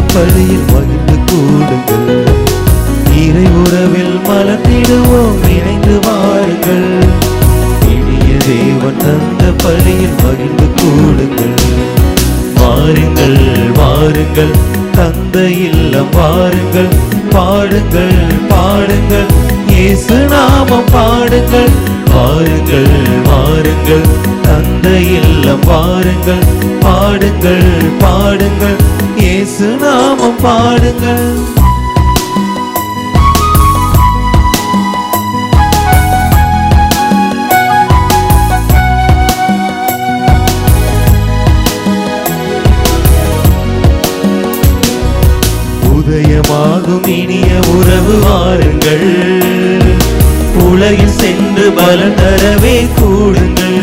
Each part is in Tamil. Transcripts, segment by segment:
பலியில் மகிழ்ந்து கூடுங்கள் இறை உறவில் மலர்ந்திடுவோம் இணைந்து வாருங்கள் இனிய தேவன் தந்த பலியில் மகிழ்ந்து கூடுங்கள் வாருங்கள் வாருங்கள் தந்த இல்லம் வாருங்கள் பாடுங்கள் பாடுங்கள் இயேசு நாமம் பாடுங்கள் வாருங்கள் வாருங்கள் தந்த இல்லம் வாருங்கள் பாடுங்கள் பாடுங்கள் இயேசு நாமம் பாடுங்கள் உதயமாகும் இனிய உறவு வாருங்கள் உலகில் சென்று பலன் தரவே கூடுங்கள்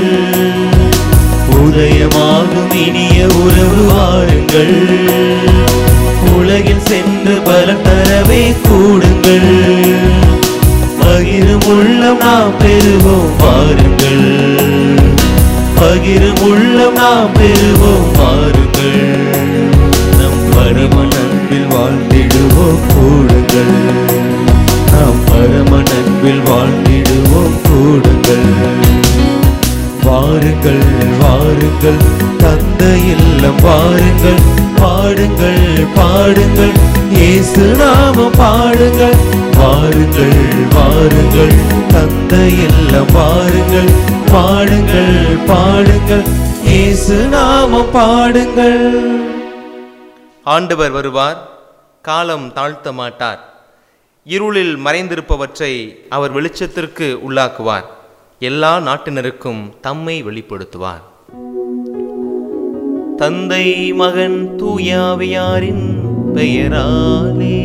உதயமாகும் இனிய உறவு வாருங்கள் உலகில் சென்று பலன் தரவே கூடுங்கள் பகிரும் உள்ளம் நாம் பெறுவோம் வாருங்கள் பகிரும் உள்ளம் நாம் பெறுவோம் வாருங்கள் நம் பரம நண்பில் வாழ்ந்திடுவோம் கூடுங்கள் நாம் பரம நண்பில் வாழ்ந்திடுவோம் கூடுங்கள் வாருங்கள் வாருங்கள் தந்த இல்லம் வாருங்கள் பாடுங்கள் பாடுங்கள் இயேசு நாம பாடுங்கள் வாருங்கள் வாருங்கள் தந்த இல்லம் வாருங்கள் பாடுங்கள் பாடுங்கள் இயேசு நாம பாடுங்கள் ஆண்டவர் வருவார் காலம் தாழ்த்த மாட்டார் இருளில் மறைந்திருப்பவற்றை அவர் வெளிச்சத்திற்கு உள்ளாக்குவார் எல்லா நாட்டினருக்கும் தம்மை வெளிப்படுத்துவார் தந்தை மகன் தூயாவியாரின் பெயராலே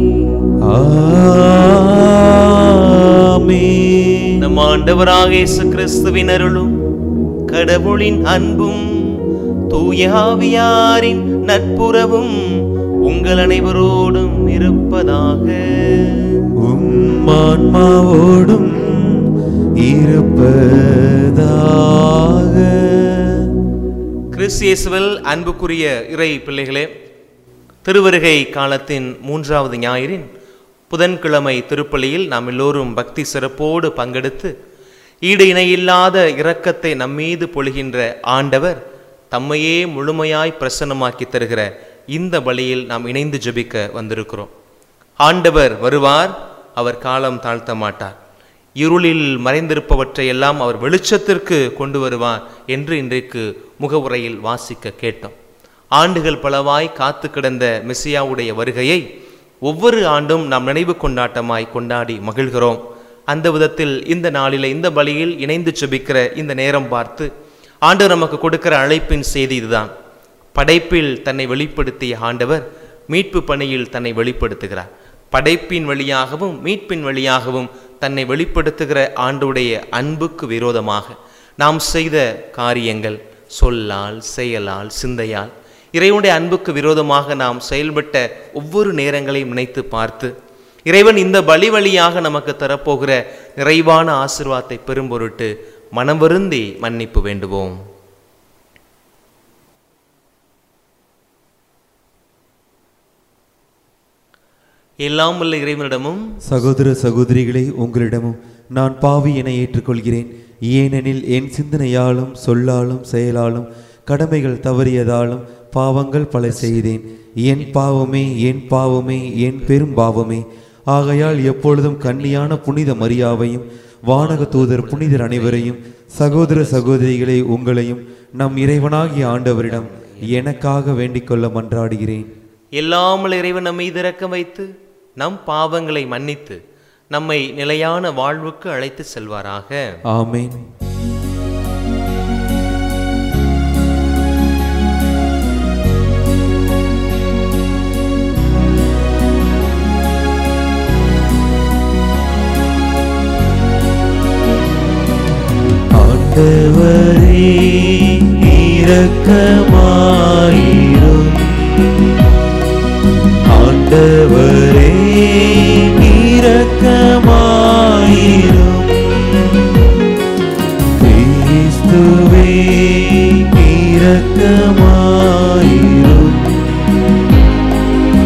ஆமென். நம் ஆண்டவராக இயேசு கிறிஸ்துவின் அருளும் கடவுளின் அன்பும் தூயாவியாரின் நட்புறவும் உங்கள் அனைவரோடும் இருப்பதாக உம் ஆன்மாவோடும் இருப்பதாக கிறிஸ்தியேசுவில் அன்புக்குரிய இறை பிள்ளைகளே திருவருகை காலத்தின் மூன்றாவது ஞாயிறின் புதன்கிழமை திருப்பலியில் நாம் எல்லோரும் பக்தி சிறப்போடு பங்கெடுத்து ஈடு இணையில்லாத இரக்கத்தை நம்மீது பொழிகின்ற ஆண்டவர் தம்மையே முழுமையாய் பிரசன்னமாக்கி தருகிற இந்த பலியில் நாம் இணைந்து ஜெபிக்க வந்திருக்கிறோம் ஆண்டவர் வருவார் அவர் காலம் தாழ்த்த மாட்டார் இருளில் மறைந்திருப்பவற்றை எல்லாம் அவர் வெளிச்சத்திற்கு கொண்டு வருவார் என்று இன்றைக்கு முகவுரையில் வாசிக்க கேட்டோம் ஆண்டுகள் பலவாய் காத்து கிடந்த மெசியாவுடைய வருகையை ஒவ்வொரு ஆண்டும் நாம் நினைவு கொண்டாட்டமாய் கொண்டாடி மகிழ்கிறோம் அந்த விதத்தில் இந்த நாளில் இந்த பலியில் இணைந்து செபிக்கிற இந்த நேரம் பார்த்து ஆண்டு நமக்கு கொடுக்கிற அழைப்பின் செய்தி இதுதான் படைப்பில் தன்னை வெளிப்படுத்திய ஆண்டவர் மீட்பு பணியில் தன்னை வெளிப்படுத்துகிறார் படைப்பின் வழியாகவும் மீட்பின் வழியாகவும் தன்னை வெளிப்படுத்துகிற ஆண்டுடைய அன்புக்கு விரோதமாக நாம் செய்த காரியங்கள் சொல்லால் செயலால் சிந்தையால் இறைவனுடைய அன்புக்கு விரோதமாக நாம் செயல்பட்ட ஒவ்வொரு நேரங்களையும் நினைத்து பார்த்து இறைவன் இந்த பலி வழியாக நமக்கு தரப்போகிற நிறைவான ஆசிர்வாதத்தை பெரும் பொருட்டு மனம் வருந்தி மன்னிப்பு வேண்டுவோம் எல்லாம் உள்ள இறைவனிடமும் சகோதர சகோதரிகளே உங்களிடமும் நான் பாவி என ஏற்றுக்கொள்கிறேன் ஏனெனில் என் சிந்தனையாலும் சொல்லாலும் செயலாலும் கடமைகள் தவறியதாலும் பாவங்கள் பல செய்தேன் என் பாவமே என் பாவமே என் பெரும் பாவமே ஆகையால் எப்பொழுதும் கன்னியான புனித மரியாவையும் வானக தூதர் புனிதர் அனைவரையும் சகோதர சகோதரிகளே உங்களையும் நம் இறைவனாகிய ஆண்டவரிடம் எனக்காக வேண்டிக் கொள்ள மன்றாடுகிறேன் எல்லாமல் இறைவன் நம்மை இறக்க வைத்து நம் பாவங்களை மன்னித்து நம்மை நிலையான வாழ்வுக்கு அழைத்து செல்வாராக ஆமென் ஆண்டவரே இரக்கமாயிரும் ஆண்டவரே இரக்கமாயிரும் கிறிஸ்துவே இரக்கமாயிரும்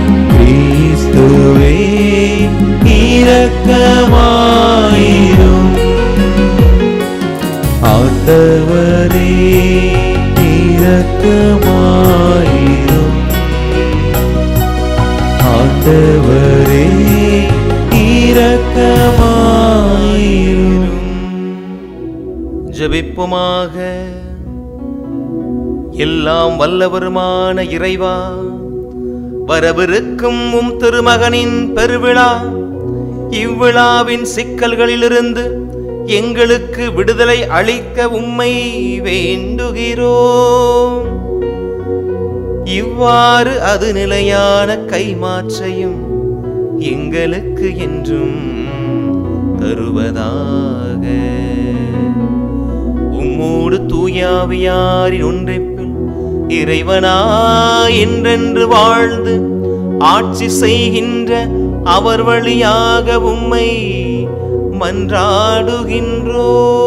ஆண்டவரே இரக்கமாயிரும் ஜெபிப்புமாக எல்லாம் வல்லவருமான இறைவா வரவிருக்கும் உம் திருமகனின் பெருவிழா இவ்விழாவின் சிக்கல்களிலிருந்து எங்களுக்கு விடுதலை அளிக்க உம்மை வேண்டுகிறோம் இவ்வாறு அது நிலையான கைமாற்றையும் எங்களுக்கு என்றும் தருவதாக உம்மோடு தூயாவியாரின் ஒன்றைப்பில் இறைவனா என்றென்று வாழ்ந்து ஆட்சி செய்கின்ற அவர் வழியாக உம்மை மன்றாடுகின்றோ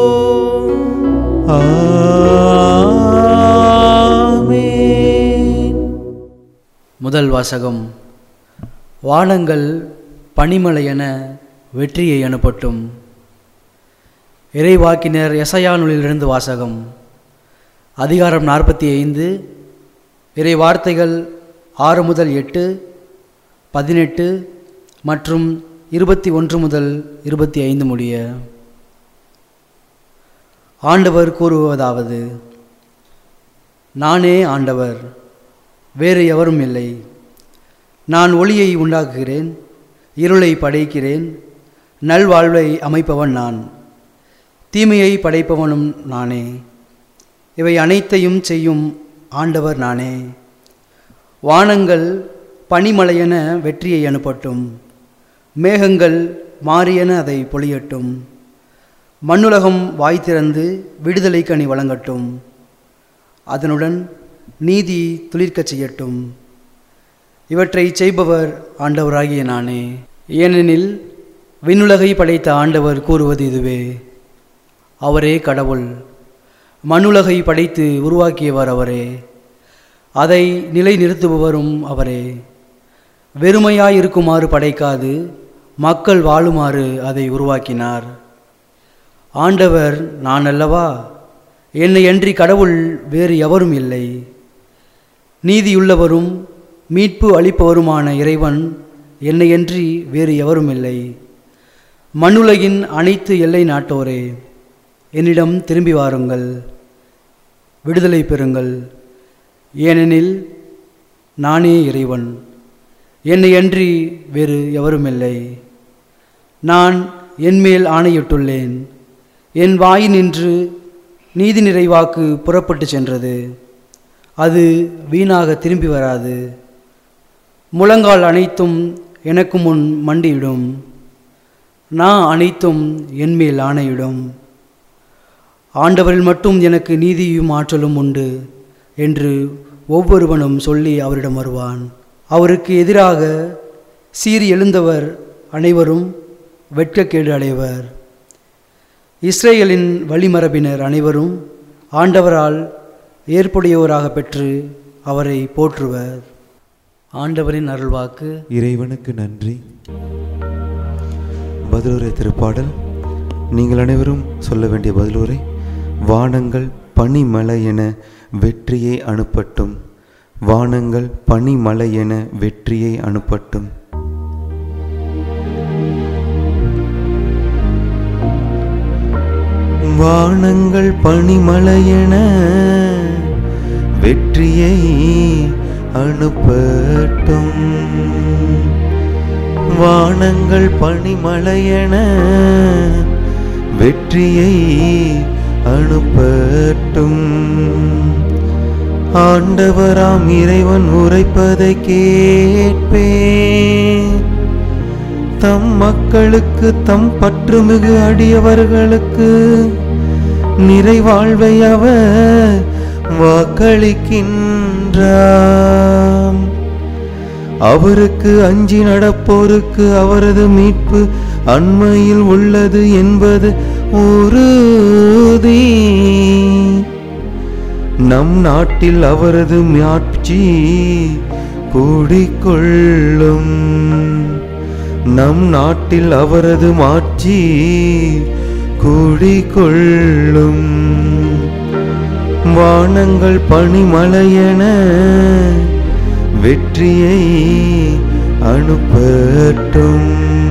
ஆமென் முதல் வாசகம் வானங்கள் பனிமலை என வெற்றியை அனுப்பட்டும் இறைவாக்கினர் எசையா நூலிலிருந்து வாசகம் அதிகாரம் நாற்பத்தி ஐந்து இறை வார்த்தைகள் ஆறு முதல் எட்டு பதினெட்டு மற்றும் இருபத்தி ஒன்று முதல் இருபத்தி ஐந்து முடிய ஆண்டவர் கூறுவதாவது நானே ஆண்டவர் வேறு எவரும் இல்லை நான் ஒளியை உண்டாக்குகிறேன் இருளை படைக்கிறேன் நல்வாழ்வை அமைப்பவன் நான் தீமையை படைப்பவனும் நானே இவை அனைத்தையும் செய்யும் ஆண்டவர் நானே வானங்கள் பனிமலையென வெற்றியை அனுப்பட்டும் மேகங்கள் மாறியென அதை பொழியட்டும் மண்ணுலகம் வாய் திறந்து விடுதலை கனி வழங்கட்டும் அதனுடன் நீதி துளிர்க்கச் செய்யட்டும் இவற்றை செய்பவர் ஆண்டவராகிய நானே ஏனெனில் விண்ணுலகை படைத்த ஆண்டவர் கூறுவது இதுவே அவரே கடவுள் மண்ணுலகை படைத்து உருவாக்கியவர் அவரே அதை நிலைநிறுத்துபவரும் அவரே வெறுமையாயிருக்குமாறு படைக்காது மக்கள் வாழுமாறு அதை உருவாக்கினார் ஆண்டவர் நான் அல்லவா என்னை அன்றி கடவுள் வேறு எவரும் இல்லை நீதியுள்ளவரும் மீட்பு அளிப்பவருமான இறைவன் என்னையன்றி வேறு எவரும் இல்லை மண்ணுலகின் அனைத்து எல்லை நாட்டோரே என்னிடம் திரும்பி வாருங்கள் விடுதலை பெறுங்கள் ஏனெனில் நானே இறைவன் என்னை அன்றி வேறு எவரும் இல்லை நான் என்மேல் ஆணையிட்டுள்ளேன் என் வாயினின்று நீதி நிறைவாக்கு புறப்பட்டு சென்றது அது வீணாக திரும்பி வராது முழங்கால் அனைத்தும் எனக்கு முன் மண்டியிடும் நான் அனைத்தும் என்மேல் ஆணையிடும் ஆண்டவரில் மட்டும் எனக்கு நீதியும் ஆற்றலும் உண்டு என்று ஒவ்வொருவனும் சொல்லி அவரிடம் வருவான் அவருக்கு எதிராக சீறி எழுந்தவர் அனைவரும் வெட்கக்கேடு அடைவர் இஸ்ரேலின் வழிமரபினர் அனைவரும் ஆண்டவரால் ஏற்புடையோராக பெற்று அவரை போற்றுவர் ஆண்டவரின் அருள்வாக்கு இறைவனுக்கு நன்றி பதிலுரை திருப்பாடல் நீங்கள் அனைவரும் சொல்ல வேண்டிய பதிலுரை வானங்கள் பனிமலை என வெற்றியை அனுப்பட்டும் வானங்கள் பனிமலை என வெற்றியை அனுப்பட்டும் வானங்கள் பனிமலையென வெற்றியை அனுப்பட்டும் வானங்கள் பனிமலையென வெற்றியை அனுப்பட்டும் ஆண்டவராம் இறைவன் உரைப்பதை கேட்பேன் தம் மக்களுக்கு தம் பற்றுமிகு அடியவர்களுக்கு நிறைவாழ்வை அவர் வாக்களிக்கின்றார் அவருக்கு அஞ்சி நடப்போருக்கு அவரது மீட்பு அண்மையில் உள்ளது என்பது உறுதி நம் நாட்டில் அவரது ஆட்சி கூடிக்கொள்ளும் நம் நாட்டில் அவரது ஆட்சி கூடிக்கொள்ளும் வானங்கள் பனிமலையென வெற்றியை அனுப்பட்டும்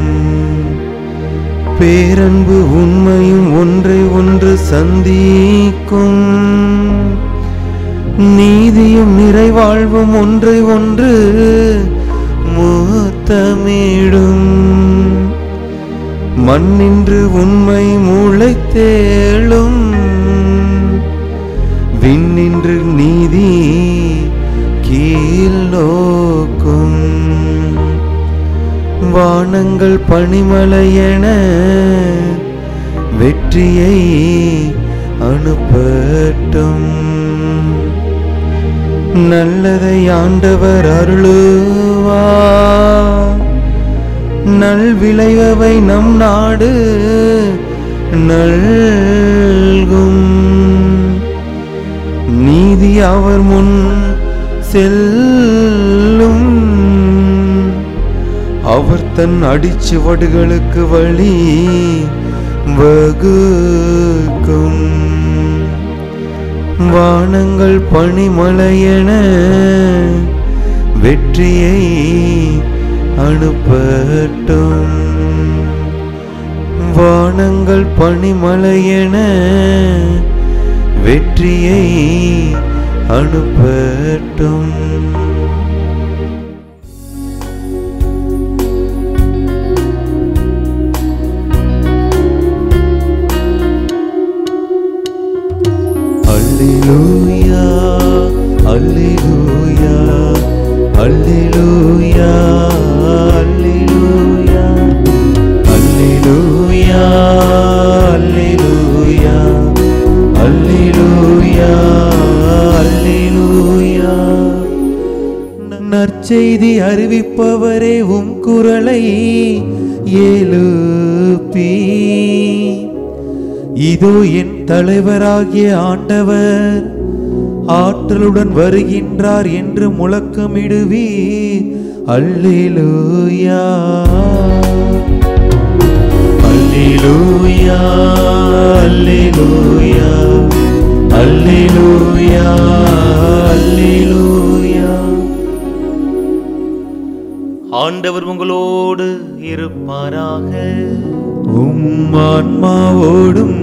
பேரன்பு உண்மையும் ஒன்றை ஒன்று சந்திக்கும் நீதியும் நிறைவாழ்வும் ஒன்றை ஒன்று முத்தமிடும் மண்ணின்று உண்மை முளைத்தேளும் விண்ணின்று நீதி கீழ் நோக்கும் வானங்கள் பனிமலையென வெற்றியை அனுப்பட்டும் நல்லதை ஆண்டவர் அருளுவா நல் விளைவை நம் நாடு நல்கும் நீதி அவர் முன் செல்லும் அவர் தன் அடிச்சுவடுகளுக்கு வழி வகுக்கும் வானங்கள் பனிமலையென வெற்றியை அனுப்பட்டும் வானங்கள் பனிமலையென வெற்றியை அனுப்பட்டும் அல்லேலூயா அல்லேலூயா அல்லேலூயா அல்லேலூயா அல்லேலூயா அல்லேலூயா அல்லேலூயா அல்லேலூயா நற்செய்தி அறிவிப்பவரே உம் குரலை எழுப்பி இதோ என் தலைவராகிய ஆண்டவர் ஆற்றலுடன் வருகின்றார் என்று முழக்கமிடுவி அல்லேலூயா அல்லேலூயா அல்லேலூயா அல்லேலூயா அல்லேலூயா ஆண்டவர் உங்களோடு இருப்பாராக உம் ஆன்மாவோடும்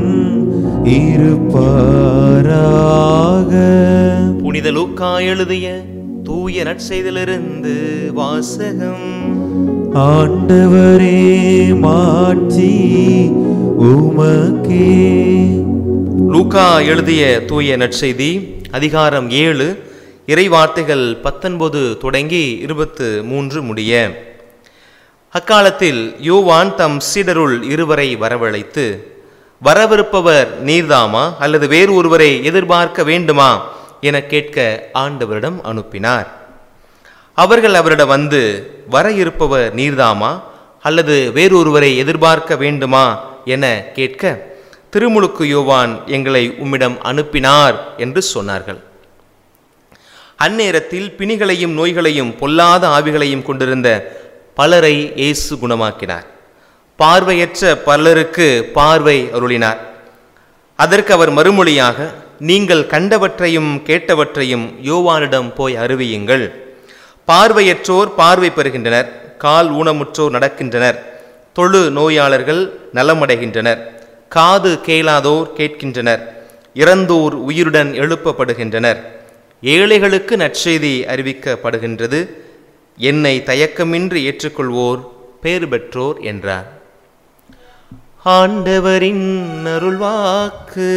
இருப்பாராக புனித லூக்கா எழுதிய தூய நற்செய்திலிருந்து வாசகம் ஆண்டவரே மாட்சி உமக்கே லூக்கா எழுதிய தூய நற்செய்தி அதிகாரம் ஏழு இறை வார்த்தைகள் பத்தொன்பது தொடங்கி இருபத்து மூன்று முடிய அக்காலத்தில் யோவான் தம் சீடருள் இருவரை வரவழைத்து வரவிருப்பவர் நீர்தாமா அல்லது வேறு ஒருவரை எதிர்பார்க்க வேண்டுமா என கேட்க ஆண்டவரிடம் அனுப்பினார் அவர்கள் அவரிடம் வந்து வர இருப்பவர் நீர்தாமா அல்லது வேறொருவரை எதிர்பார்க்க வேண்டுமா என கேட்க திருமுழுக்கு யோவான் எங்களை உம்மிடம் அனுப்பினார் என்று சொன்னார்கள் அந்நேரத்தில் பிணிகளையும் நோய்களையும் பொல்லாத ஆவிகளையும் கொண்டிருந்த பலரை இயேசு குணமாக்கினார் பார்வையற்ற பலருக்கு பார்வை அருளினார் அதற்கு அவர் மறுமொழியாக நீங்கள் கண்டவற்றையும் கேட்டவற்றையும் யோவானிடம் போய் அறிவியுங்கள் பார்வையற்றோர் பார்வை பெறுகின்றனர் கால் ஊனமுற்றோர் நடக்கின்றனர் தொழு நோயாளர்கள் நலமடைகின்றனர் காது கேளாதோர் கேட்கின்றனர் இறந்தோர் உயிருடன் எழுப்பப்படுகின்றனர் ஏழைகளுக்கு நற்செய்தி அறிவிக்கப்படுகின்றது என்னை தயக்கமின்றி ஏற்றுக்கொள்வோர் பேறு பெற்றோர் என்றார் ஆண்டவரின் அருள்வாக்கு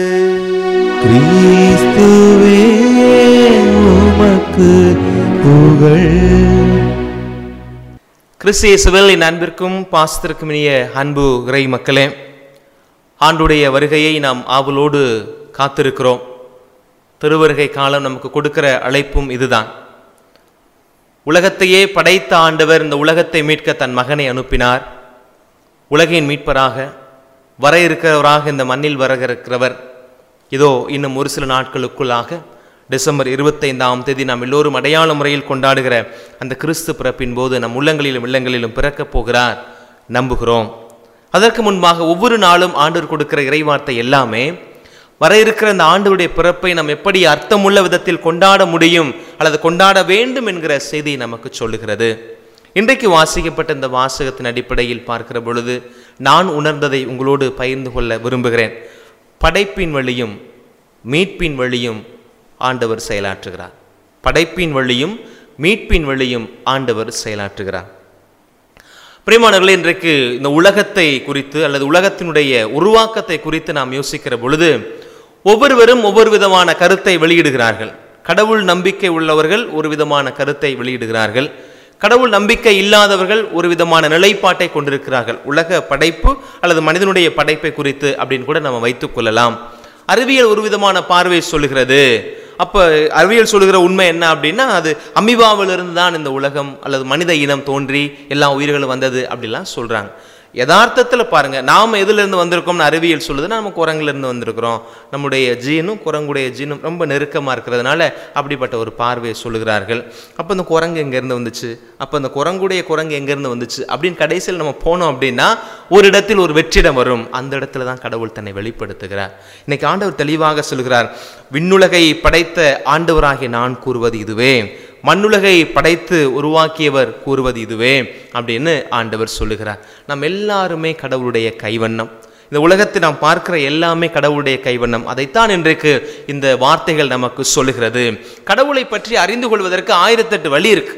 கிறிஸ்துவே உமக்கு புகழ் கிறிஸ்தியேசுவில் என் அன்பிற்கும் பாசத்திற்கும் இனிய அன்பு இறை மக்களே ஆண்டுடைய வருகையை நாம் ஆவலோடு காத்திருக்கிறோம் திருவருகை காலம் நமக்கு கொடுக்கிற அழைப்பும் இதுதான் உலகத்தையே படைத்த ஆண்டவர் இந்த உலகத்தை மீட்க தன் மகனை அனுப்பினார் உலகின் மீட்பராக வர இருக்கிறவராக இந்த மண்ணில் வர இருக்கிறவர் இதோ இன்னும் ஒரு சில நாட்களுக்குள்ளாக டிசம்பர் இருபத்தைந்தாம் தேதி நாம் எல்லோரும் அடையாள முறையில் கொண்டாடுகிற அந்த கிறிஸ்து பிறப்பின் போது நம் உள்ளங்களிலும் இல்லங்களிலும் பிறக்கப் போகிறார் நம்புகிறோம் அதற்கு முன்பாக ஒவ்வொரு நாளும் ஆண்டவர் கொடுக்கிற இறைவார்த்தை எல்லாமே வர இருக்கிற அந்த ஆண்டவருடைய பிறப்பை நாம் எப்படி அர்த்தமுள்ள விதத்தில் கொண்டாட முடியும் அல்லது கொண்டாட வேண்டும் என்கிற செய்தி நமக்கு சொல்லுகிறது இன்றைக்கு வாசிக்கப்பட்ட இந்த வாசகத்தின் அடிப்படையில் பார்க்கிற பொழுது நான் உணர்ந்ததை உங்களோடு பகிர்ந்து கொள்ள விரும்புகிறேன் படைப்பின் வழியும் மீட்பின் வழியும் ஆண்டவர் செயலாற்றுகிறார் படைப்பின் வழியும் மீட்பின் வழியும் ஆண்டவர் செயலாற்றுகிறார் பிரியமானவர்களே இன்றைக்கு இந்த உலகத்தை குறித்து அல்லது உலகத்தினுடைய உருவாக்கத்தை குறித்து நாம் யோசிக்கிற பொழுது ஒவ்வொருவரும் ஒவ்வொரு விதமான கருத்தை வெளியிடுகிறார்கள் கடவுள் நம்பிக்கை உள்ளவர்கள் ஒரு விதமான கருத்தை வெளியிடுகிறார்கள் கடவுள் நம்பிக்கை இல்லாதவர்கள் ஒரு விதமான நிலைப்பாட்டை கொண்டிருக்கிறார்கள் உலக படைப்பு அல்லது மனிதனுடைய படைப்பை குறித்து அப்படின்னு கூட நம்ம வைத்துக் கொள்ளலாம் அறிவியல் ஒரு விதமான பார்வை சொல்லுகிறது அப்ப அறிவியல் சொல்லுகிற உண்மை என்ன அப்படின்னா அது அமிபாவிலிருந்து தான் இந்த உலகம் அல்லது மனித இனம் தோன்றி எல்லா உயிர்களும் வந்தது அப்படிலாம் சொல்றாங்க யதார்த்தத்தில் பாருங்க நாம் எதிலிருந்து வந்திருக்கோம்னு அறிவியல் சொல்லுது நம்ம குரங்குலேருந்து வந்திருக்கிறோம் நம்முடைய ஜீனும் குரங்குடைய ஜீனும் ரொம்ப நெருக்கமாக இருக்கிறதுனால அப்படிப்பட்ட ஒரு பார்வையை சொல்லுகிறார்கள் அப்போ இந்த குரங்கு எங்கேருந்து வந்துச்சு அப்போ இந்த குரங்குடைய குரங்கு எங்கேருந்து வந்துச்சு அப்படின்னு கடைசியில் நம்ம போனோம் அப்படின்னா ஒரு இடத்தில் ஒரு வெற்றிடம் வரும் அந்த இடத்துல தான் கடவுள் தன்னை வெளிப்படுத்துகிறார் இன்னைக்கு ஆண்டவர் தெளிவாக சொல்கிறார் விண்ணுலகை படைத்த ஆண்டவராகிய நான் கூறுவது இதுவே மண்ணுலகை படைத்து உருவாக்கியவர் கூறுவது இதுவே அப்படின்னு ஆண்டவர் சொல்லுகிறார் நாம் எல்லாருமே கடவுளுடைய கைவண்ணம் இந்த உலகத்தை நாம் பார்க்கிற எல்லாமே கடவுளுடைய கைவண்ணம் அதைத்தான் இன்றைக்கு இந்த வார்த்தைகள் நமக்கு சொல்லுகிறது கடவுளை பற்றி அறிந்து கொள்வதற்கு ஆயிரத்தெட்டு வழி இருக்கு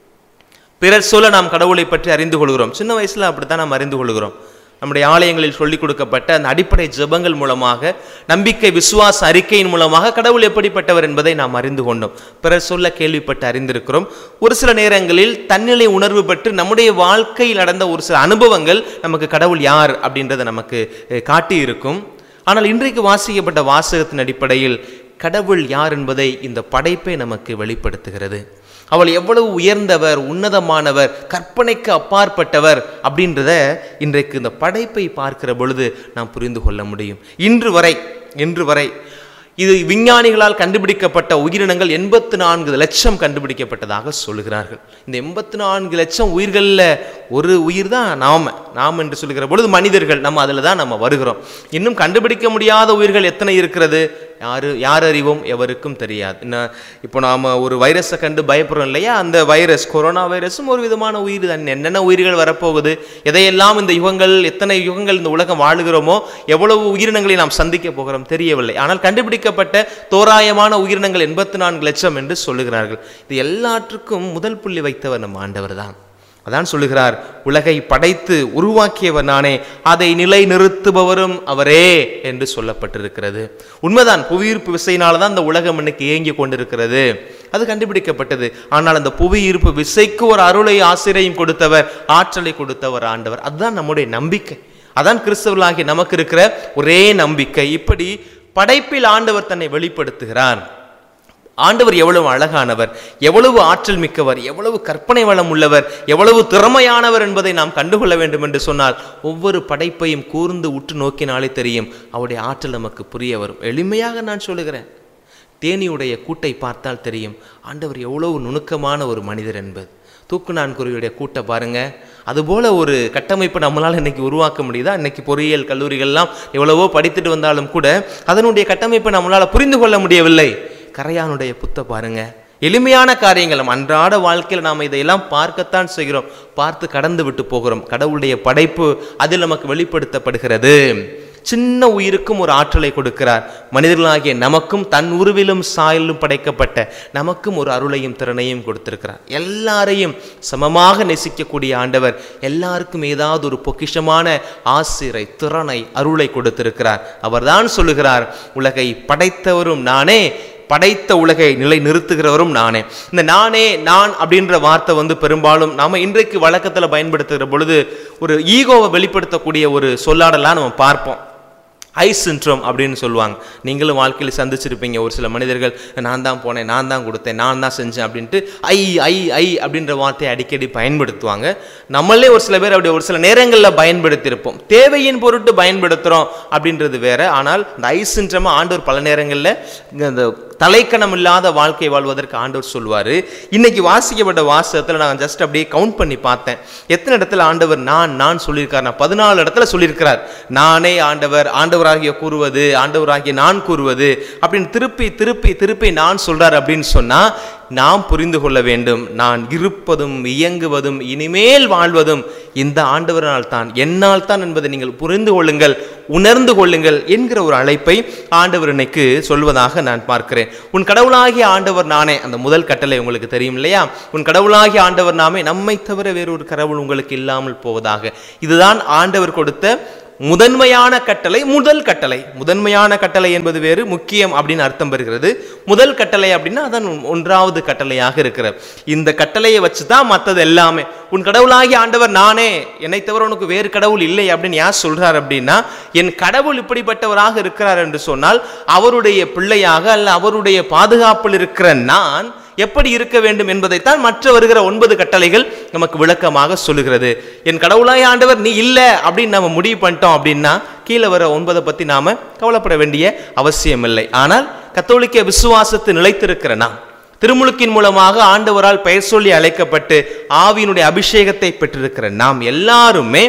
பிறர் சொல்ல நாம் கடவுளை பற்றி அறிந்து கொள்கிறோம் சின்ன வயசுல அப்படித்தான் நாம் அறிந்து கொள்கிறோம் நம்முடைய ஆலயங்களில் சொல்லிக் கொடுக்கப்பட்ட அந்த அடிப்படை ஜெபங்கள் மூலமாக நம்பிக்கை விசுவாச அறிக்கையின் மூலமாக கடவுள் எப்படிப்பட்டவர் என்பதை நாம் அறிந்து கொண்டோம் பிறர் சொல்ல கேள்விப்பட்டு அறிந்திருக்கிறோம் ஒரு சில நேரங்களில் தன்னிலை உணர்வு பெற்று நம்முடைய வாழ்க்கையில் நடந்த ஒரு சில அனுபவங்கள் நமக்கு கடவுள் யார் அப்படின்றத நமக்கு அஹ், காட்டி இருக்கும் ஆனால் இன்றைக்கு வாசிக்கப்பட்ட வாசகத்தின் அடிப்படையில் கடவுள் யார் என்பதை இந்த படைப்பே நமக்கு வெளிப்படுத்துகிறது அவள் எவ்வளவு உயர்ந்தவர் உன்னதமானவர் கற்பனைக்கு அப்பாற்பட்டவர் அப்படின்றத இன்றைக்கு இந்த படைப்பை பார்க்கிற பொழுது நாம் புரிந்து கொள்ள முடியும் இன்று வரை இன்று வரை இது விஞ்ஞானிகளால் கண்டுபிடிக்கப்பட்ட உயிரினங்கள் எண்பத்து நான்கு லட்சம் கண்டுபிடிக்கப்பட்டதாக சொல்லுகிறார்கள் இந்த எண்பத்து நான்கு லட்சம் உயிர்களில் ஒரு உயிர் தான் நாம நாம் என்று சொல்லுகிற பொழுது மனிதர்கள் நம்ம அதில் தான் நம்ம வருகிறோம் இன்னும் கண்டுபிடிக்க முடியாத உயிர்கள் எத்தனை இருக்கிறது யாரு யார் அறிவோம் எவருக்கும் தெரியாது என்ன இப்போ நாம் ஒரு வைரஸை கண்டு பயப்படுறோம் இல்லையா அந்த வைரஸ் கொரோனா வைரஸும் ஒரு விதமான உயிர் தான் என்னென்ன உயிர்கள் வரப்போகுது எதையெல்லாம் இந்த யுகங்கள் எத்தனை யுகங்கள் இந்த உலகம் வாழுகிறோமோ எவ்வளவு உயிரினங்களை நாம் சந்திக்க போகிறோம் தெரியவில்லை ஆனால் கண்டுபிடிக்கப்பட்ட தோராயமான உயிரினங்கள் எண்பத்தி நான்கு லட்சம் என்று சொல்லுகிறார்கள் இது எல்லாற்றுக்கும் முதல் புள்ளி வைத்தவர் நம் ஆண்டவர் தான் அதான் சொல்லுகிறார் உலகை படைத்து உருவாக்கியவர் நானே அதை நிலை நிறுத்துபவரும் அவரே என்று சொல்லப்பட்டிருக்கிறது உண்மைதான் புவியீர்ப்பு விசையினால தான் இந்த உலகம் இன்னைக்கு இயங்கி கொண்டிருக்கிறது அது கண்டுபிடிக்கப்பட்டது ஆனால் அந்த புவியீர்ப்பு விசைக்கு ஒரு அருளை ஆசிரியம் கொடுத்தவர் ஆற்றலை கொடுத்தவர் ஆண்டவர் அதுதான் நம்முடைய நம்பிக்கை அதான் கிறிஸ்தவர்களாகிய நமக்கு இருக்கிற ஒரே நம்பிக்கை இப்படி படைப்பில் ஆண்டவர் தன்னை வெளிப்படுத்துகிறார் ஆண்டவர் எவ்வளவு அழகானவர் எவ்வளவு ஆற்றல் மிக்கவர் எவ்வளவு கற்பனை வளம் உள்ளவர் எவ்வளவு திறமையானவர் என்பதை நாம் கண்டுகொள்ள வேண்டும் என்று சொன்னால் ஒவ்வொரு படைப்பையும் கூர்ந்து உற்று நோக்கினாலே தெரியும் அவருடைய ஆற்றல் நமக்கு புரிய வரும் எளிமையாக நான் சொல்லுகிறேன் தேனியுடைய கூட்டை பார்த்தால் தெரியும் ஆண்டவர் எவ்வளவு நுணுக்கமான ஒரு மனிதர் என்பது தூக்குநான்குருவியுடைய கூட்டை பாருங்க அதுபோல ஒரு கட்டமைப்பை நம்மளால் இன்னைக்கு உருவாக்க முடியுதா இன்னைக்கு பொறியியல் கல்லூரிகள்லாம் எவ்வளவோ படித்துட்டு வந்தாலும் கூட அதனுடைய கட்டமைப்பை நம்மளால் புரிந்து கொள்ள முடியவில்லை கரையானுடைய புத்த பாருங்க எளிமையான காரியங்கள் நம்ம அன்றாட வாழ்க்கையில் நாம் இதையெல்லாம் பார்க்கத்தான் செய்கிறோம் பார்த்து கடந்து விட்டு போகிறோம் கடவுளுடைய படைப்பு அதில் நமக்கு வெளிப்படுத்தப்படுகிறது சின்ன உயிருக்கும் ஒரு ஆற்றலை கொடுக்கிறார் மனிதர்களாகிய நமக்கும் தன் உருவிலும் சாயலும் படைக்கப்பட்ட நமக்கும் ஒரு அருளையும் திறனையும் கொடுத்திருக்கிறார் எல்லாரையும் சமமாக நேசிக்கக்கூடிய ஆண்டவர் எல்லாருக்கும் ஏதாவது ஒரு பொக்கிஷமான ஆசிரை திறனை அருளை கொடுத்திருக்கிறார் அவர்தான் சொல்லுகிறார் உலகை படைத்தவரும் நானே படைத்த உலகை நிலை நிறுத்துகிறவரும் நானே இந்த நானே நான் அப்படின்ற வார்த்தை வந்து பெரும்பாலும் நாம இன்றைக்கு வழக்கத்தில் பயன்படுத்துகிற பொழுது ஒரு ஈகோவை வெளிப்படுத்தக்கூடிய ஒரு சொல்லாடலாம் நம்ம பார்ப்போம் ஐ சின்ட்ரோம் அப்படின்னு சொல்லுவாங்க நீங்களும் வாழ்க்கையில் சந்திச்சிருப்பீங்க ஒரு சில மனிதர்கள் நான் தான் போனேன் நான் தான் கொடுத்தேன் நான் தான் செஞ்சேன் அப்படின்ட்டு ஐ ஐ ஐ அப்படின்ற வார்த்தையை அடிக்கடி பயன்படுத்துவாங்க நம்மளே ஒரு சில பேர் அப்படி ஒரு சில நேரங்களில் பயன்படுத்தியிருப்போம் தேவையின் பொருட்டு பயன்படுத்துகிறோம் அப்படின்றது வேற ஆனால் இந்த ஐ சின்ட்ரமை ஆண்டவர் பல நேரங்களில் இந்த தலைக்கணம் இல்லாத வாழ்க்கை வாழ்வதற்கு ஆண்டவர் சொல்லுவார் இன்னைக்கு வாசிக்கப்பட்ட வாசகத்தில் நான் ஜஸ்ட் அப்படியே கவுண்ட் பண்ணி பார்த்தேன் எத்தனை இடத்துல ஆண்டவர் நான் நான் சொல்லியிருக்கார் நான் பதினாலு இடத்துல சொல்லியிருக்கிறார் நானே ஆண்டவர் ஆண்டவராகிய கூறுவது ஆண்டவராகிய நான் கூறுவது அப்படின்னு திருப்பி திருப்பி திருப்பி நான் சொல்றார் அப்படின்னு சொன்னா நாம் புரிந்து கொள்ள வேண்டும் நான் இருப்பதும் இயங்குவதும் இனிமேல் வாழ்வதும் இந்த ஆண்டவரால் தான் என்னால் தான் என்பதை நீங்கள் புரிந்து கொள்ளுங்கள் உணர்ந்து கொள்ளுங்கள் என்கிற ஒரு அழைப்பை ஆண்டவர் இன்னைக்கு சொல்வதாக நான் பார்க்கிறேன் உன் கடவுளாகிய ஆண்டவர் நானே அந்த முதல் கட்டளை உங்களுக்கு தெரியும் இல்லையா உன் கடவுளாகிய ஆண்டவர் நாமே நம்மை தவிர வேறொரு கடவுள் உங்களுக்கு இல்லாமல் போவதாக இதுதான் ஆண்டவர் கொடுத்த முதன்மையான கட்டளை முதல் கட்டளை முதன்மையான கட்டளை என்பது வேறு முக்கியம் அப்படின்னு அர்த்தம் பெறுகிறது முதல் கட்டளை அப்படின்னா அதான் ஒன்றாவது கட்டளையாக இருக்கிறது இந்த கட்டளையை வச்சு தான் மற்றது எல்லாமே உன் கடவுளாகி ஆண்டவர் நானே என்னை தவிர உனக்கு வேறு கடவுள் இல்லை அப்படின்னு யார் சொல்றார் அப்படின்னா என் கடவுள் இப்படிப்பட்டவராக இருக்கிறார் என்று சொன்னால் அவருடைய பிள்ளையாக அல்ல அவருடைய பாதுகாப்பில் இருக்கிற நான் எப்படி இருக்க வேண்டும் என்பதைத்தான் மற்ற வருகிற ஒன்பது கட்டளைகள் நமக்கு விளக்கமாக சொல்லுகிறது என் கடவுளாய் ஆண்டவர் நீ இல்லை அப்படின்னு நம்ம முடிவு பண்ணிட்டோம் அப்படின்னா கீழே வர ஒன்பதை பற்றி நாம கவலைப்பட வேண்டிய அவசியம் இல்லை ஆனால் கத்தோலிக்க விசுவாசத்தை நிலைத்திருக்கிற நாம் திருமுழுக்கின் மூலமாக ஆண்டவரால் பெயர் சொல்லி அழைக்கப்பட்டு ஆவியினுடைய அபிஷேகத்தை பெற்றிருக்கிற நாம் எல்லாருமே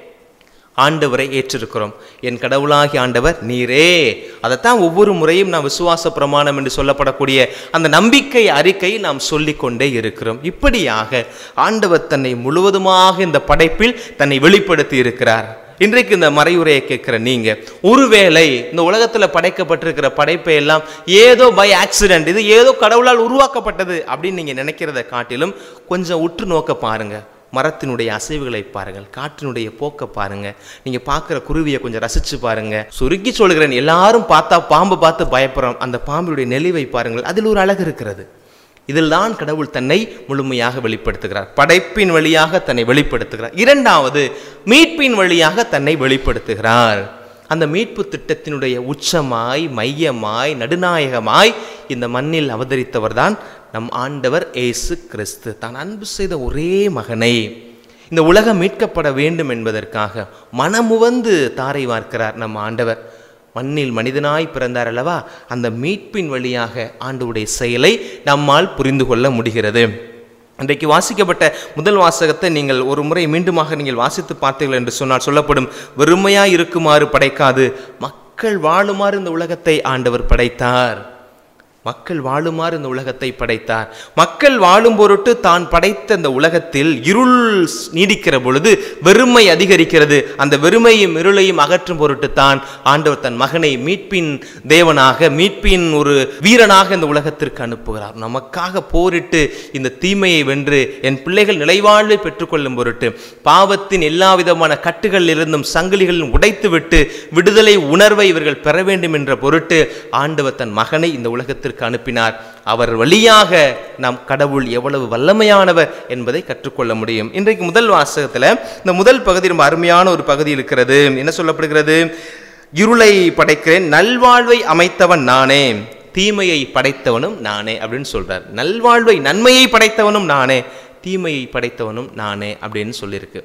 ஆண்டவரை ஏற்றிருக்கிறோம் என் கடவுளாகி ஆண்டவர் நீரே அதைத்தான் ஒவ்வொரு முறையும் நாம் விசுவாச பிரமாணம் என்று சொல்லப்படக்கூடிய அந்த நம்பிக்கை அறிக்கை நாம் சொல்லிக்கொண்டே இருக்கிறோம் இப்படியாக ஆண்டவர் தன்னை முழுவதுமாக இந்த படைப்பில் தன்னை வெளிப்படுத்தி இருக்கிறார் இன்றைக்கு இந்த மறையுரையை கேட்கிற நீங்க ஒருவேளை இந்த உலகத்துல படைக்கப்பட்டிருக்கிற படைப்பை எல்லாம் ஏதோ பை ஆக்சிடென்ட் இது ஏதோ கடவுளால் உருவாக்கப்பட்டது அப்படின்னு நீங்க நினைக்கிறத காட்டிலும் கொஞ்சம் உற்று நோக்க பாருங்க மரத்தினுடைய அசைவுகளை பாருங்கள் காற்றினுடைய போக்க பாருங்க நீங்க பார்க்குற குருவியை கொஞ்சம் ரசிச்சு பாருங்க சுருக்கி சொல்கிறேன் எல்லாரும் பார்த்தா பாம்பு பார்த்து பயப்படுறோம் அந்த பாம்பினுடைய நெளிவை பாருங்கள் அதில் ஒரு அழகு இருக்கிறது இதில் தான் கடவுள் தன்னை முழுமையாக வெளிப்படுத்துகிறார் படைப்பின் வழியாக தன்னை வெளிப்படுத்துகிறார் இரண்டாவது மீட்பின் வழியாக தன்னை வெளிப்படுத்துகிறார் அந்த மீட்பு திட்டத்தினுடைய உச்சமாய் மையமாய் நடுநாயகமாய் இந்த மண்ணில் அவதரித்தவர் தான் நம் ஆண்டவர் ஏசு கிறிஸ்து தான் அன்பு செய்த ஒரே மகனை இந்த உலகம் மீட்கப்பட வேண்டும் என்பதற்காக மனமுவந்து தாரை வார்க்கிறார் நம் ஆண்டவர் மண்ணில் மனிதனாய் பிறந்தார் அல்லவா அந்த மீட்பின் வழியாக ஆண்டவுடைய செயலை நம்மால் புரிந்து கொள்ள முடிகிறது இன்றைக்கு வாசிக்கப்பட்ட முதல் வாசகத்தை நீங்கள் ஒரு முறை மீண்டுமாக நீங்கள் வாசித்து பார்த்தீர்கள் என்று சொன்னால் சொல்லப்படும் வெறுமையாய் இருக்குமாறு படைக்காது மக்கள் வாழுமாறு இந்த உலகத்தை ஆண்டவர் படைத்தார் மக்கள் வாழுமாறு இந்த உலகத்தை படைத்தார் மக்கள் வாழும் பொருட்டு தான் படைத்த இந்த உலகத்தில் இருள் நீடிக்கிற பொழுது வெறுமை அதிகரிக்கிறது அந்த வெறுமையும் இருளையும் அகற்றும் பொருட்டு தான் ஆண்டவர் தன் மகனை மீட்பின் தேவனாக மீட்பின் ஒரு வீரனாக இந்த உலகத்திற்கு அனுப்புகிறார் நமக்காக போரிட்டு இந்த தீமையை வென்று என் பிள்ளைகள் நிலைவாழ்வை பெற்றுக்கொள்ளும் பொருட்டு பாவத்தின் எல்லா விதமான கட்டுகளில் இருந்தும் சங்கிலிகளில் உடைத்துவிட்டு விடுதலை உணர்வை இவர்கள் பெற வேண்டும் என்ற பொருட்டு ஆண்டவர் தன் மகனை இந்த உலகத்திற்கு உலகத்திற்கு அனுப்பினார் அவர் வழியாக நாம் கடவுள் எவ்வளவு வல்லமையானவர் என்பதை கற்றுக்கொள்ள முடியும் இன்றைக்கு முதல் வாசகத்தில் இந்த முதல் பகுதி ரொம்ப அருமையான ஒரு பகுதி இருக்கிறது என்ன சொல்லப்படுகிறது இருளை படைக்கிறேன் நல்வாழ்வை அமைத்தவன் நானே தீமையை படைத்தவனும் நானே அப்படின்னு சொல்றார் நல்வாழ்வை நன்மையை படைத்தவனும் நானே தீமையை படைத்தவனும் நானே அப்படின்னு சொல்லியிருக்கு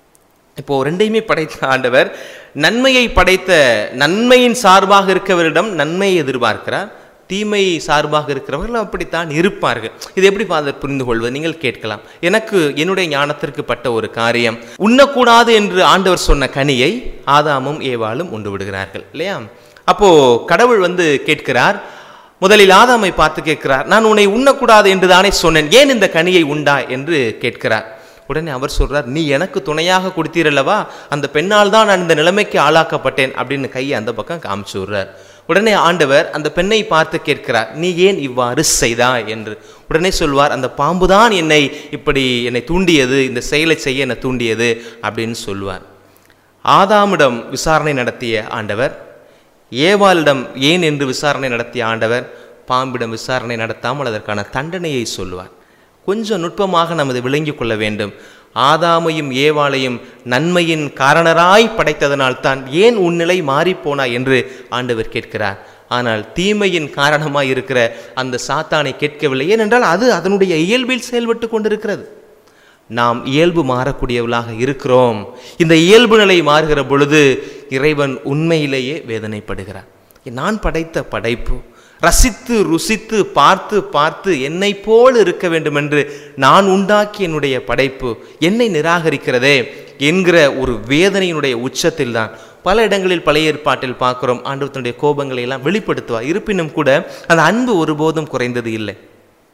இப்போ ரெண்டையுமே படைத்த ஆண்டவர் நன்மையை படைத்த நன்மையின் சார்பாக இருக்கவரிடம் நன்மையை எதிர்பார்க்கிறார் தீமை சார்பாக இருக்கிறவர்கள் அப்படித்தான் இருப்பார்கள் இது எப்படி ஃபாதர் புரிந்து கொள்வது நீங்கள் கேட்கலாம் எனக்கு என்னுடைய ஞானத்திற்கு பட்ட ஒரு காரியம் உண்ணக்கூடாது என்று ஆண்டவர் சொன்ன கனியை ஆதாமும் ஏவாளும் உண்டு விடுகிறார்கள் இல்லையா அப்போ கடவுள் வந்து கேட்கிறார் முதலில் ஆதாமை பார்த்து கேட்கிறார் நான் உன்னை உண்ணக்கூடாது என்று தானே சொன்னேன் ஏன் இந்த கனியை உண்டா என்று கேட்கிறார் உடனே அவர் சொல்றார் நீ எனக்கு துணையாக கொடுத்தீரல்லவா அந்த பெண்ணால் தான் நான் இந்த நிலைமைக்கு ஆளாக்கப்பட்டேன் அப்படின்னு கையை அந்த பக்கம் காமிச்சு விடுறார் உடனே ஆண்டவர் அந்த பெண்ணை பார்த்து கேட்கிறார் நீ ஏன் இவ்வாறு செய்தாய் என்று உடனே சொல்வார் அந்த பாம்புதான் என்னை இப்படி என்னை தூண்டியது இந்த செயலை செய்ய என்னை தூண்டியது அப்படின்னு சொல்வார் ஆதாமிடம் விசாரணை நடத்திய ஆண்டவர் ஏவாளிடம் ஏன் என்று விசாரணை நடத்திய ஆண்டவர் பாம்பிடம் விசாரணை நடத்தாமல் அதற்கான தண்டனையை சொல்லுவார் கொஞ்சம் நுட்பமாக நமது விளங்கிக் கொள்ள வேண்டும் ஆதாமையும் ஏவாளையும் நன்மையின் காரணராய் படைத்ததனால் தான் ஏன் உன்னிலை மாறிப்போனாய் என்று ஆண்டவர் கேட்கிறார் ஆனால் தீமையின் காரணமாய் இருக்கிற அந்த சாத்தானை கேட்கவில்லை ஏனென்றால் அது அதனுடைய இயல்பில் செயல்பட்டு கொண்டிருக்கிறது நாம் இயல்பு மாறக்கூடியவர்களாக இருக்கிறோம் இந்த இயல்பு நிலை மாறுகிற பொழுது இறைவன் உண்மையிலேயே வேதனைப்படுகிறார் நான் படைத்த படைப்பு ரசித்து ருசித்து பார்த்து பார்த்து என்னை போல் இருக்க வேண்டும் என்று நான் உண்டாக்கிய என்னுடைய படைப்பு என்னை நிராகரிக்கிறதே என்கிற ஒரு வேதனையினுடைய உச்சத்தில் தான் பல இடங்களில் பழைய ஏற்பாட்டில் பார்க்கிறோம் ஆண்டவத்தினுடைய கோபங்களை எல்லாம் வெளிப்படுத்துவார் இருப்பினும் கூட அந்த அன்பு ஒருபோதும் குறைந்தது இல்லை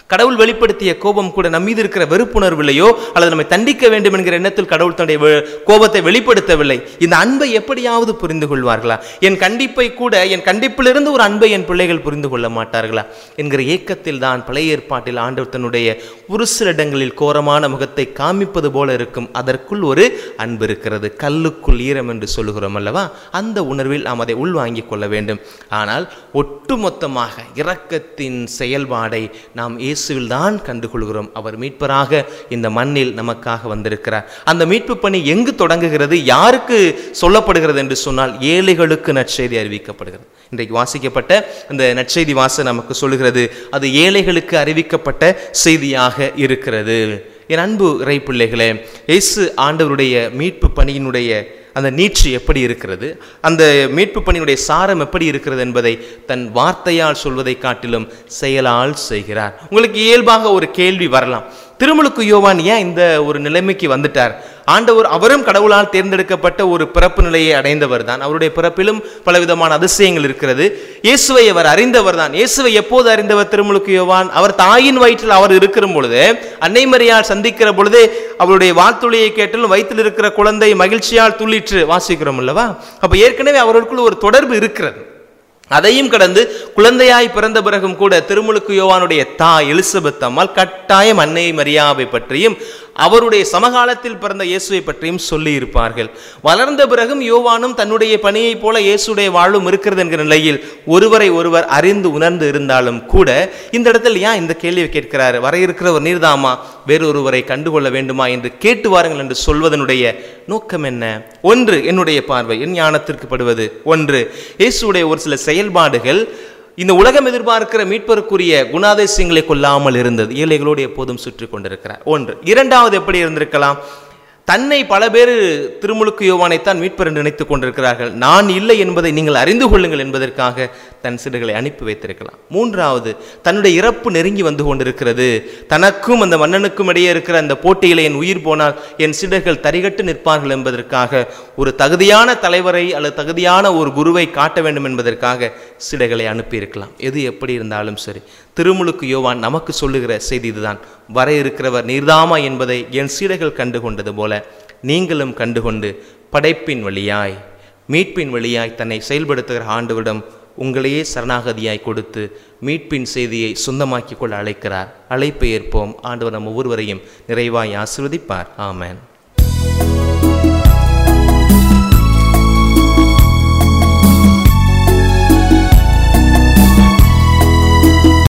கடவுள் வெளிப்படுத்திய கோபம் கூட நம் மீது இருக்கிற வெறுப்புணர்வில்லையோ அல்லது நம்மை தண்டிக்க வேண்டும் என்கிற எண்ணத்தில் கடவுள் தன்னுடைய வெ- கோபத்தை வெளிப்படுத்தவில்லை இந்த அன்பை எப்படியாவது புரிந்து கொள்வார்களா என் கண்டிப்பை கூட என் கண்டிப்பிலிருந்து ஒரு அன்பை என் பிள்ளைகள் புரிந்து கொள்ள மாட்டார்களா என்கிற ஏக்கத்தில் தான் பழைய ஏற்பாட்டில் ஆண்டவர் தன்னுடைய ஒரு சில இடங்களில் கோரமான முகத்தை காமிப்பது போல இருக்கும் அதற்குள் ஒரு அன்பு இருக்கிறது கல்லுக்குள் ஈரம் என்று சொல்லுகிறோம் அல்லவா அந்த உணர்வில் நாம் அதை உள்வாங்கிக் கொள்ள வேண்டும் ஆனால் ஒட்டுமொத்தமாக இரக்கத்தின் செயல்பாடை நாம் இயேசுவில் தான் கண்டுகொள்கிறோம் அவர் மீட்பராக இந்த மண்ணில் நமக்காக வந்திருக்கிறார் அந்த மீட்பு பணி எங்கு தொடங்குகிறது யாருக்கு சொல்லப்படுகிறது என்று சொன்னால் ஏழைகளுக்கு நற்செய்தி அறிவிக்கப்படுகிறது இன்றைக்கு வாசிக்கப்பட்ட அந்த நற்செய்தி வாச நமக்கு சொல்லுகிறது அது ஏழைகளுக்கு அறிவிக்கப்பட்ட செய்தியாக இருக்கிறது என் அன்பு இறை பிள்ளைகளே இயேசு ஆண்டவருடைய மீட்பு பணியினுடைய அந்த நீட்சி எப்படி இருக்கிறது அந்த மீட்பு பணியினுடைய சாரம் எப்படி இருக்கிறது என்பதை தன் வார்த்தையால் சொல்வதை காட்டிலும் செயலால் செய்கிறார் உங்களுக்கு இயல்பாக ஒரு கேள்வி வரலாம் திருமுழுக்கு யோவான் ஏன் இந்த ஒரு நிலைமைக்கு வந்துட்டார் ஆண்டவர் அவரும் கடவுளால் தேர்ந்தெடுக்கப்பட்ட ஒரு பிறப்பு நிலையை அடைந்தவர் தான் அவருடைய பிறப்பிலும் பலவிதமான அதிசயங்கள் இருக்கிறது இயேசுவை அவர் அறிந்தவர் தான் இயேசுவை எப்போது அறிந்தவர் திருமுழுக்கு யோவான் அவர் தாயின் வயிற்றில் அவர் இருக்கிற பொழுது அன்னை மரியாள் சந்திக்கிற பொழுது அவருடைய வாழ்த்துளியை கேட்டாலும் வயிற்றில் இருக்கிற குழந்தை மகிழ்ச்சியால் துள்ளிற்று வாசிக்கிறோம் அல்லவா அப்ப ஏற்கனவே அவர்களுக்குள் ஒரு தொடர்பு இருக்கிறது அதையும் கடந்து குழந்தையாய் பிறந்த பிறகும் கூட திருமுழுக்கு யோவானுடைய தாய் எலிசபெத் அம்மாள் கட்டாயம் அன்னை மரியாவை பற்றியும் அவருடைய சமகாலத்தில் பிறந்த இயேசுவை பற்றியும் சொல்லி இருப்பார்கள் வளர்ந்த பிறகும் யோவானும் தன்னுடைய பணியைப் போல இயேசுடைய வாழ்வும் இருக்கிறது என்கிற நிலையில் ஒருவரை ஒருவர் அறிந்து உணர்ந்து இருந்தாலும் கூட இந்த இடத்தில் ஏன் இந்த கேள்வியை கேட்கிறார் வர இருக்கிறவர் நீர்தாமா வேறொருவரை கண்டுகொள்ள வேண்டுமா என்று கேட்டு வாருங்கள் என்று சொல்வதனுடைய நோக்கம் என்ன ஒன்று என்னுடைய பார்வை என் ஞானத்திற்கு படுவது ஒன்று இயேசுடைய ஒரு சில செயல்பாடுகள் இந்த உலகம் எதிர்பார்க்கிற மீட்பருக்குரிய குணாதிசயங்களை கொள்ளாமல் இருந்தது ஏழைகளோடு எப்போதும் சுற்றி கொண்டிருக்கிறார் ஒன்று இரண்டாவது எப்படி இருந்திருக்கலாம் தன்னை பல பேர் திருமுழுக்கு யோவானைத்தான் மீட்பர் என்று நினைத்துக் கொண்டிருக்கிறார்கள் நான் இல்லை என்பதை நீங்கள் அறிந்து கொள்ளுங்கள் என்பதற்காக தன் சிறுகளை அனுப்பி வைத்திருக்கலாம் மூன்றாவது தன்னுடைய இறப்பு நெருங்கி வந்து கொண்டிருக்கிறது தனக்கும் அந்த மன்னனுக்கும் இடையே இருக்கிற அந்த போட்டியில என் உயிர் போனால் என் சிடர்கள் தரிகட்டு நிற்பார்கள் என்பதற்காக ஒரு தகுதியான தலைவரை அல்லது தகுதியான ஒரு குருவை காட்ட வேண்டும் என்பதற்காக சிடைகளை அனுப்பியிருக்கலாம் எது எப்படி இருந்தாலும் சரி திருமுழுக்கு யோவான் நமக்கு சொல்லுகிற செய்தி இதுதான் வர இருக்கிறவர் நீர்தாமா என்பதை என் சீடைகள் கண்டு கொண்டது போல நீங்களும் கண்டுகொண்டு படைப்பின் வழியாய் மீட்பின் வழியாய் தன்னை செயல்படுத்துகிற ஆண்டவரிடம் உங்களையே சரணாகதியாய் கொடுத்து மீட்பின் செய்தியை சொந்தமாக்கிக் கொள்ள அழைக்கிறார் அழைப்பை ஏற்போம் ஆண்டவர் நம் ஒவ்வொருவரையும் நிறைவாய் ஆசிர்வதிப்பார் ஆமென்